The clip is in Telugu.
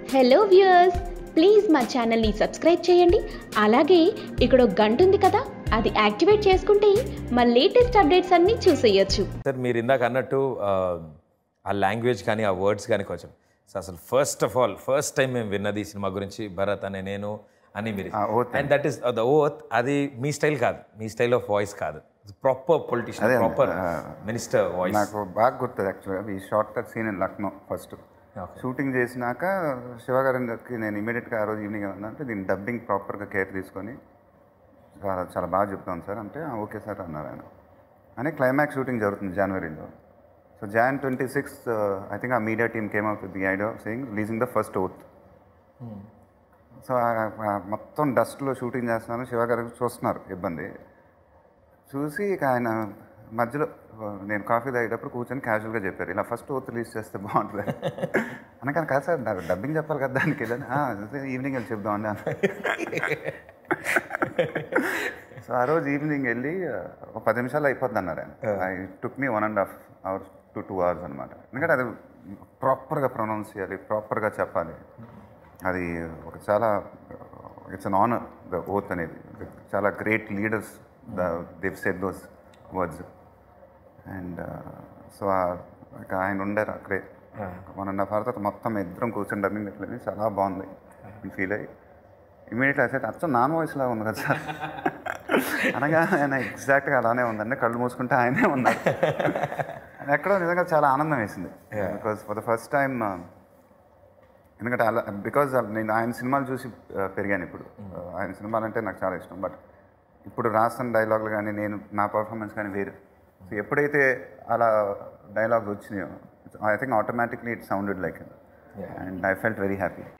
హలో వ్యూయర్స్ ప్లీజ్ మా ఛానల్ని సబ్స్క్రైబ్ చేయండి అలాగే ఇక్కడ ఒక గంట ఉంది కదా అది యాక్టివేట్ చేసుకుంటే మా లేటెస్ట్ అప్డేట్స్ అన్నీ చూసేయొచ్చు సార్ మీరు ఇందాక అన్నట్టు ఆ, ఆ లాంగ్వేజ్ కానీ ఆ వర్డ్స్ కానీ కొంచెం సో అసలు first of all first time మేము విన్నది ఈ సినిమా గురించి భరత్ అనే నేను అని మీరు ఆ, oath and that is the oath అది మీ స్టైల్ కాదు మీ స్టైల్ ఆఫ్ వాయిస్ కాదు ప్రాపర్ పొలిటీషియన్ అదే, ప్రాపర్ ఆ, మినిస్టర్ వాయిస్ నాకు బాగా గుర్తుంది యాక్చువల్గా ఈ short that scene in Lucknow first shooting చేసినాక శివగారికి నేను ఇమీడియట్గా ఆ రోజు ఈవినింగ్ అంటే దీన్ని డబ్బింగ్ ప్రాపర్గా కేర్ తీసుకొని చాలా చాలా బాగా చెప్తాను సార్ అంటే "ఆ, ఓకే సార్ అన్నారు ఆయన అని క్లైమాక్స్ షూటింగ్ జరుగుతుంది జనవరిలో so Jan twenty sixth I think uh media team came out with the idea of saying releasing the first oath so uh- ఆ మొత్తం డస్ట్లో షూటింగ్ చేస్తున్నాను శివ గారు చూస్తున్నారు ఇబ్బంది చూసి ఇక ఆయన మధ్యలో ఆ, నేను కాఫీ తాగేటప్పుడు కూర్చొని క్యాజువల్గా చెప్పారు ఇలా ఫస్ట్ ఓత్ రిలీజ్ చేస్తే బాగుంటుంది అనకాని కాదు సార్ నాకు డబ్బింగ్ చెప్పాలి కదా దానికి వెళ్ళాను "ఆ, అదే ఈవినింగ్ వెళ్ళి చెప్దామండి అన్న సో ఆ రోజు ఈవినింగ్ వెళ్ళి ఆ, ఒక పది నిమిషాలు అయిపోద్ది అన్నారు ఆయన I took me one and half hours to two hours అనమాట ఎందుకంటే అది ప్రాపర్గా ప్రొనౌన్స్ చేయాలి ప్రాపర్గా చెప్పాలి అది ఒక చాలా it's an honour the oath అనేది చాలా great leaders they've set those words and so ఇక ఆయన ఉండారు అక్కడే వన్ అండ్ హాఫ్ అవర్ తర్వాత మొత్తం ఇద్దరం కూర్చొని డబ్బింగ్ పెట్టలేదు చాలా బాగుంది ఫీల్ అయ్యి ఇమీడియట్లీ అయితే అచ్చం నాన్ వాయిస్ లాగా ఉంది కదా సార్ అనగా ఆయన ఎగ్జాక్ట్గా అలానే ఉందండి కళ్ళు మూసుకుంటే ఆయనే ఉన్నారు అది ఎక్కడో నిజంగా చాలా ఆనందం వేసింది because for the first time ఎందుకంటే అలా బికాజ్ నేను ఆయన సినిమాలు చూసి uh, పెరిగాను ఇప్పుడు Uh, ఆయన సినిమాలు అంటే నాకు చాలా ఇష్టం బట్ ఇప్పుడు రాసిన డైలాగులు కానీ నేను నా పర్ఫార్మెన్స్ కానీ వేరు సో ఎప్పుడైతే అలా డైలాగ్స్ వచ్చినాయో I think automatically it sounded like and I felt very happy